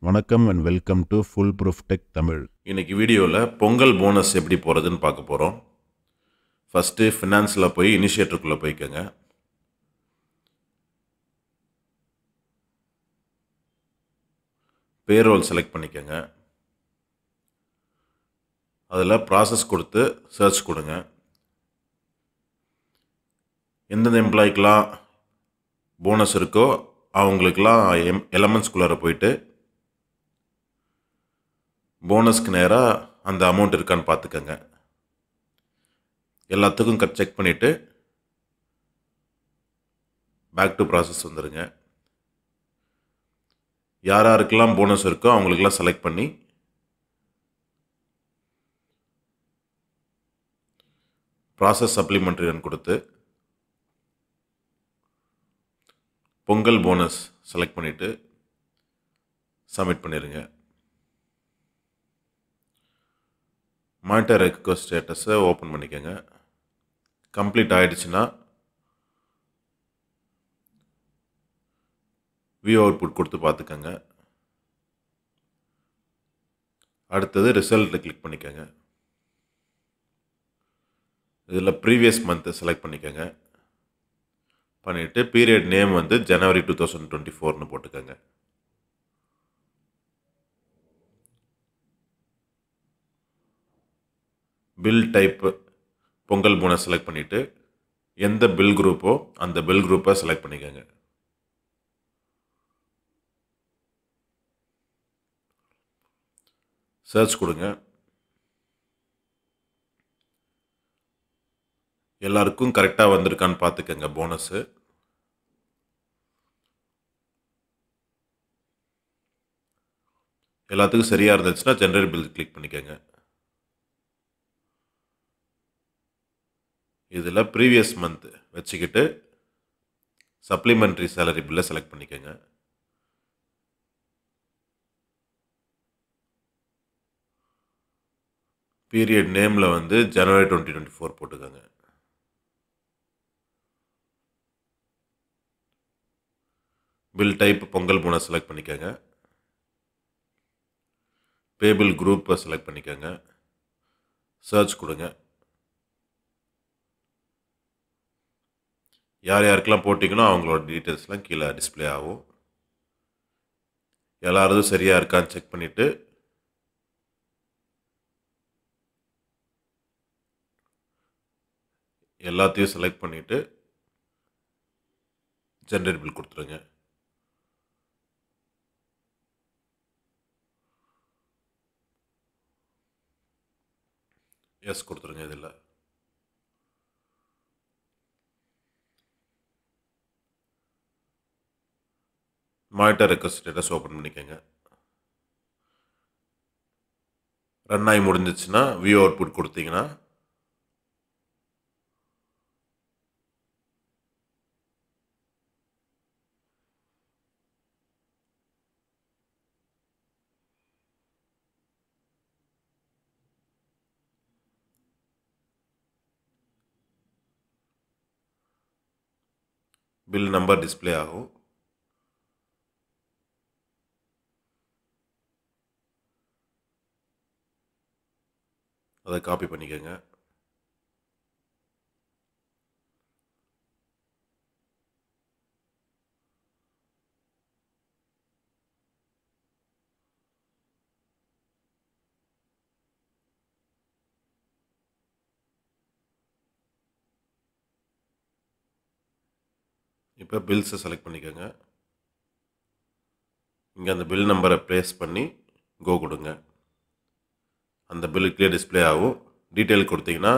வணக்கம் and welcome to full proof tech Tamil இன்னைக்கு வீடியோவில் பொங்கல் போனஸ் எப்படி போகிறதுன்னு பார்க்க போகிறோம் ஃபஸ்ட்டு ஃபினான்ஸில் போய் இனிஷியேட்டருக்குள்ளே போய்க்கோங்க பேரோல் செலக்ட் பண்ணிக்கோங்க அதில் ப்ராசஸ் கொடுத்து சர்ச் கொடுங்க எந்தெந்த எம்ப்ளாய்க்கெலாம் போனஸ் இருக்கோ அவங்களுக்கெல்லாம் எம் எலமெண்ட்ஸ்குள்ளார போயிட்டு போனஸ்க்கு நேராக அந்த அமௌண்ட் இருக்கான்னு பார்த்துக்கங்க எல்லாத்துக்கும் கட் செக் பண்ணிவிட்டு பேக் டு ப்ராசஸ் வந்துடுங்க யார் யாருக்கெல்லாம் போனஸ் இருக்கோ அவங்களுக்கெல்லாம் செலக்ட் பண்ணி ப்ராசஸ் சப்ளிமெண்ட்ரி ரன் கொடுத்து பொங்கல் போனஸ் செலக்ட் பண்ணிவிட்டு சப்மிட் பண்ணிடுங்க மானிட்டர் ரெக்வஸ்ட் ஸ்டேட்டஸை ஓப்பன் பண்ணிக்கோங்க கம்ப்ளீட் ஆகிடுச்சுன்னா வியூ அவுட்புட் கொடுத்து பார்த்துக்கோங்க அடுத்தது ரிசல்ட்டில் கிளிக் பண்ணிக்கோங்க இதில் ப்ரீவியஸ் மந்த்து செலக்ட் பண்ணிக்கோங்க பண்ணிவிட்டு பீரியட் நேம் வந்து ஜனவரி டூ தௌசண்ட் டுவெண்ட்டி ஃபோர்னு போட்டுக்கோங்க bill type Pongal bonus select பண்ணிவிட்டு எந்த பில் குரூப்போ அந்த பில் குரூப்பை செலக்ட் பண்ணிக்கோங்க சர்ச் கொடுங்க எல்லாருக்கும் கரெக்டாக வந்திருக்கான்னு பார்த்துக்கங்க போனஸு எல்லாத்துக்கும் சரியாக இருந்துச்சுன்னா ஜென்ரேட் பில் கிளிக் பண்ணிக்கோங்க இதில் ப்ரீவியஸ் மந்த் வச்சுக்கிட்டு சப்ளிமெண்ட்ரி சேலரி பில்லை செலக்ட் பண்ணிக்கோங்க பீரியட் நேமில் வந்து ஜனவரி டுவெண்ட்டி டுவெண்ட்டி ஃபோர் போட்டுக்கோங்க bill type Pongal bonus select பண்ணிக்கோங்க பேபிள் குரூப்பை செலக்ட் பண்ணிக்கோங்க சர்ச் கொடுங்க யார் யாருக்கெல்லாம் போட்டிங்களோ அவங்களோட டீட்டெயில்ஸ்லாம் கீழே டிஸ்பிளே ஆகும் எல்லாரும் சரியாக இருக்கான்னு செக் பண்ணிவிட்டு எல்லாத்தையும் செலக்ட் பண்ணிவிட்டு ஜென்ரேட் பில் கொடுத்துருங்க எஸ் கொடுத்துருங்க இதில் மானிட்டர் ரெக்வஸ்ட் ஸ்டேட்டஸ் ஓப்பன் பண்ணிக்கோங்க ரன் ஆகி முடிஞ்சிச்சுன்னா வியூ அவுட்புட் கொடுத்தீங்கன்னா பில் நம்பர் டிஸ்பிளே ஆகும் அதை காப்பி பண்ணிக்கோங்க இப்போ பில்ஸை செலக்ட் பண்ணிக்கோங்க இங்கே அந்த பில் நம்பரை ப்ளேஸ் பண்ணி கோ கொடுங்க அந்த பில்லு கிளியர் டிஸ்பிளே ஆகும் டீட்டெயில் கொடுத்தீங்கன்னா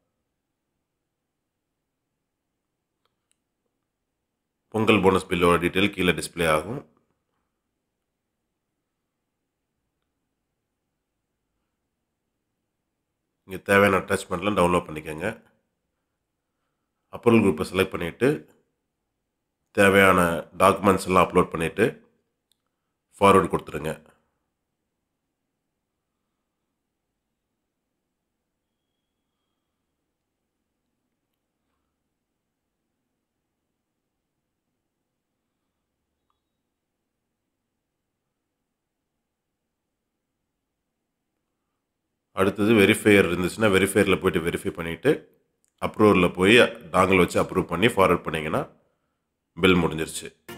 பொங்கல் போனஸ் பில்லோட டீட்டெயில் கீழே டிஸ்பிளே ஆகும் இங்கே தேவையான அட்டாச்மெண்ட்லாம் டவுன்லோட் பண்ணிக்கோங்க அப்ரூவல் குரூப்பை செலக்ட் பண்ணிவிட்டு தேவையான டாக்குமெண்ட்ஸ் எல்லாம் அப்லோட் பண்ணிவிட்டு ஃபார்வர்டு கொடுத்துருங்க அடுத்தது வெரிஃபையர் இருந்துச்சுன்னா வெரிஃபையரில் போயிட்டு வெரிஃபை பண்ணிவிட்டு அப்ரூவரில் போய் டாங்கல் வச்சு அப்ரூவ் பண்ணி ஃபார்வர்ட் பண்ணிங்கன்னா பில் முடிஞ்சிருச்சு